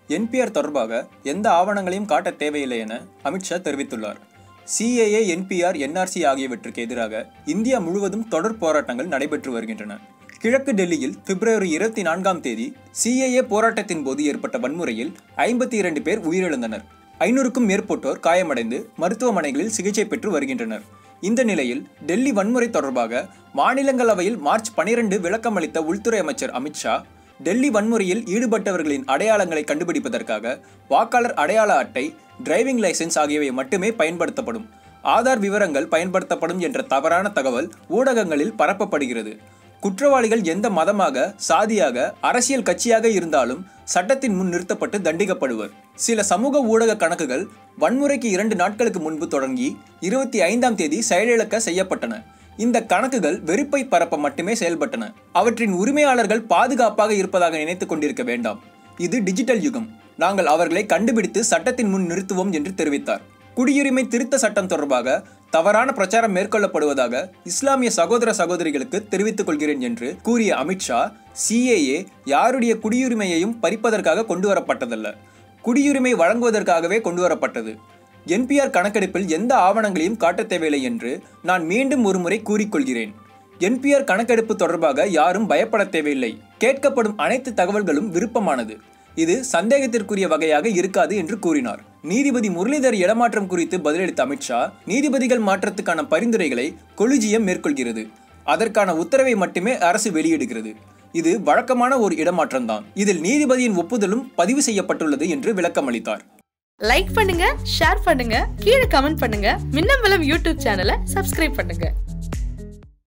NPR தொடர்பாக எந்த ஆவணங்களையும் காட்ட தேவையில்லை என அமித்ஷா தெரிவித்துள்ளார் சிஏஏ என்பிஆர் என்ஆர்சி ஆகியவற்றுக்கு எதிராக இந்தியா முழுவதும் தொடர் போராட்டங்கள் நடைபெற்று வருகின்றன கிழக்கு டெல்லியில் பிப்ரவரி இருபத்தி நான்காம் தேதி சிஏஏ போராட்டத்தின் போது ஏற்பட்ட வன்முறையில் ஐம்பத்தி இரண்டு பேர் உயிரிழந்தனர் ஐநூறுக்கும் மேற்பட்டோர் காயமடைந்து மருத்துவமனைகளில் சிகிச்சை பெற்று வருகின்றனர் இந்த நிலையில் டெல்லி வன்முறை தொடர்பாக மாநிலங்களவையில் மார்ச் பனிரெண்டு விளக்கமளித்த உள்துறை அமைச்சர் அமித்ஷா டெல்லி வன்முறையில் ஈடுபட்டவர்களின் அடையாளங்களை கண்டுபிடிப்பதற்காக வாக்காளர் அடையாள அட்டை டிரைவிங் லைசென்ஸ் ஆகியவை மட்டுமே பயன்படுத்தப்படும் ஆதார் விவரங்கள் பயன்படுத்தப்படும் என்ற தவறான தகவல் ஊடகங்களில் பரப்பப்படுகிறது குற்றவாளிகள் எந்த மதமாக சாதியாக அரசியல் கட்சியாக இருந்தாலும் சட்டத்தின் முன் நிறுத்தப்பட்டு தண்டிக்கப்படுவர் சில சமூக ஊடக கணக்குகள் வன்முறைக்கு இரண்டு நாட்களுக்கு முன்பு தொடங்கி இருபத்தி ஐந்தாம் தேதி செயலிழக்க செய்யப்பட்டன இந்த கணக்குகள் வெறுப்பை பரப்ப மட்டுமே செயல்பட்டன அவற்றின் உரிமையாளர்கள் பாதுகாப்பாக இருப்பதாக நினைத்துக் கொண்டிருக்க வேண்டாம் இது டிஜிட்டல் யுகம் நாங்கள் அவர்களை கண்டுபிடித்து சட்டத்தின் முன் நிறுத்துவோம் என்று தெரிவித்தார் குடியுரிமை திருத்த சட்டம் தொடர்பாக தவறான பிரச்சாரம் மேற்கொள்ளப்படுவதாக இஸ்லாமிய சகோதர சகோதரிகளுக்கு தெரிவித்துக் கொள்கிறேன் என்று கூறிய அமித்ஷா சிஏஏ யாருடைய குடியுரிமையையும் பறிப்பதற்காக கொண்டு வரப்பட்டதல்ல குடியுரிமை வழங்குவதற்காகவே கொண்டு வரப்பட்டது என்பிஆர் கணக்கெடுப்பில் எந்த ஆவணங்களையும் காட்டத் தேவையில்லை என்று நான் மீண்டும் ஒருமுறை கூறிக்கொள்கிறேன் என்பிஆர் கணக்கெடுப்பு தொடர்பாக யாரும் பயப்பட தேவையில்லை கேட்கப்படும் அனைத்து தகவல்களும் விருப்பமானது இது சந்தேகத்திற்குரிய வகையாக இருக்காது என்று கூறினார் நீதிபதி முரளிதர் இடமாற்றம் குறித்து பதிலளித்த அமித்ஷா நீதிபதிகள் மாற்றத்துக்கான பரிந்துரைகளை கொலிஜியம் மேற்கொள்கிறது அதற்கான உத்தரவை மட்டுமே அரசு வெளியிடுகிறது இது வழக்கமான ஒரு இடமாற்றம்தான் இதில் நீதிபதியின் ஒப்புதலும் பதிவு செய்யப்பட்டுள்ளது என்று விளக்கமளித்தார் லைக் பண்ணுங்க ஷேர் பண்ணுங்க கீழே கமெண்ட் பண்ணுங்க மின்னம்பலம் யூடியூப் சேனலை சப்ஸ்கிரைப் பண்ணுங்க